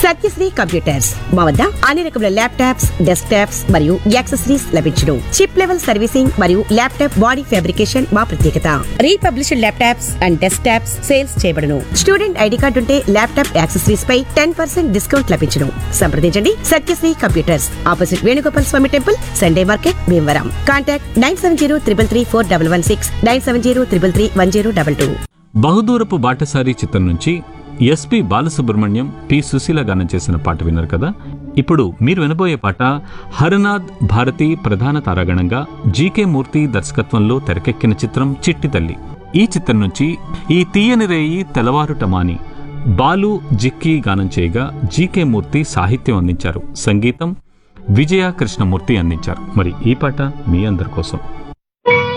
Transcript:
Satyasri computers మా వద్ద అన్ని రకముల ల్యాప్టాప్స్ డెస్క్ టాప్స్ మరియు యాక్సెసరీస్ లభించును చిప్ లెవెల్ సర్వీసింగ్ మరియు ల్యాప్టాప్ బాడీ ఫ్యాబ్రికేషన్ మా ప్రత్యేకత republished laptops and desktops sales చేయబడును స్టూడెంట్ ఐడి కార్డు ఉంటే ల్యాప్టాప్ యాక్సెసరీస్ పై టెన్ పర్సెంట్ డిస్కౌంట్ లభించును సంప్రదించండి Satyasri computers opposite Venugopal Swamy temple Sunday market Bhimavaram contact nine seven zero triple three four double one six nine seven zero triple three one zero double two Bahudoorapu Batasari చిత్రం నుంచి SP Balasubrahmanyam P Susheela గానం చేసిన పాట విన్నారు కదా ఇప్పుడు మీరు వినబోయే పాట హరనాథ్ భారతి ప్రధాన తారాగణంగా జీకే మూర్తి దర్శకత్వంలో తెరకెక్కిన చిత్రం చిట్టి తల్లి ఈ చిత్రం నుంచి ఈ తీయని రేయి తెలవారుటమాని బాలు జిక్కి గానం చేయగా జీకే మూర్తి సాహిత్యం అందించారు సంగీతం విజయ కృష్ణమూర్తి అందించారు మరి ఈ పాట మీ అందరి కోసం